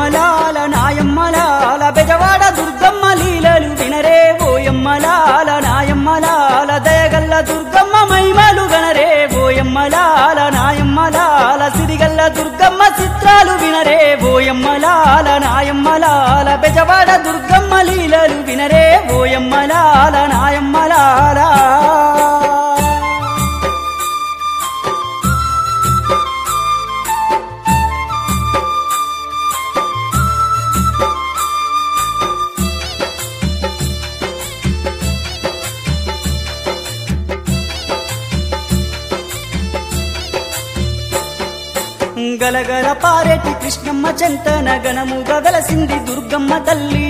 ఓయమ్మలాల నాయమ్మలాల బెజవాడ దుర్గమ్మ లీలలు వినరే ఓయమ్మలాల నాయమ్మలాల దయగల్ల దుర్గమ్మ మైమలు గనరే ఓయమ్మలాల నాయమ్మలాల సిరిగల్ల దుర్గమ్మ చిత్రాలు వినరే ఓయమ్మలాల నాయమ్మలాల బెజవాడ దుర్గమ్మ లీలలు వినరే ఓయమ్మలాల నాయమ్మలాల గలగల పారేటి కృష్ణమ్మ చెంతన గణముగా వెలసింది దుర్గమ్మ తల్లి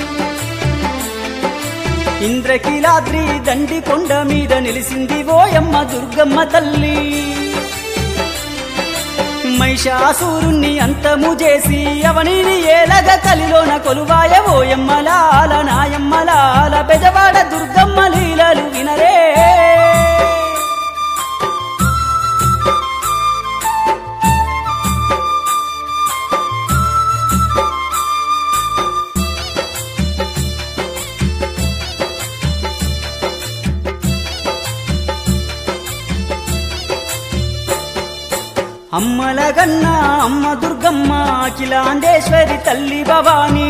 ఇంద్రకీలాద్రి దండి కొండ మీద నిలిసింది ఓయమ్మ దుర్గమ్మ తల్లి మహిషాసురుణ్ణి అంతము చేసి అవనిని ఏలగ కలిలోన కొలువాయ ఓయమ్మలాల నాయమ్మలాల బెజవాడ దుర్గమ్మ లీలలు వినరే అమ్మల గన్న అమ్మ దుర్గమ్మ అఖిలాండేశ్వరి తల్లి భవాని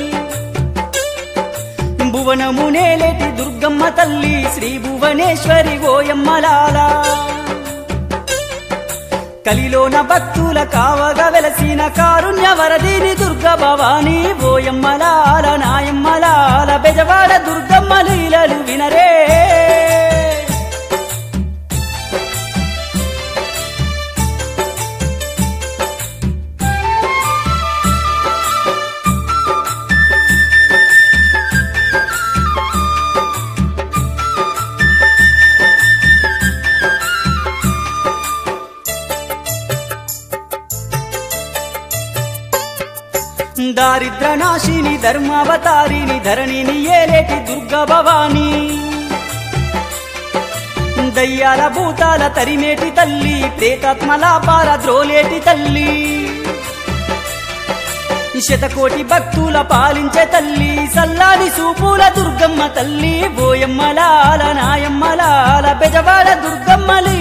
భువనము నేలేటి దుర్గమ్మ తల్లి శ్రీ భువనేశ్వరి ఓయమ్మలాల కలిలోన భక్తుల కావగా వెలసిన కారుణ్య వరదిని దుర్గ భవాని ఓయమ్మలాల నాయమ్మలాల బెజవాడ దుర్గమ్మ లీలలు వినరే దారిద్ర నాశిని ధర్మావతారిని ధరణిని ఏలేటి దుర్గ భవాని దయ్యాల భూతాల తరిమేటి తల్లి ప్రేతాత్మల పార ద్రోలేటి తల్లి శతకోటి భక్తుల పాలించే తల్లి సల్లాని సూపుల దుర్గమ్మ తల్లి బోయమ్మలాల నాయమ్మలాల బెజవాడ దుర్గమ్మ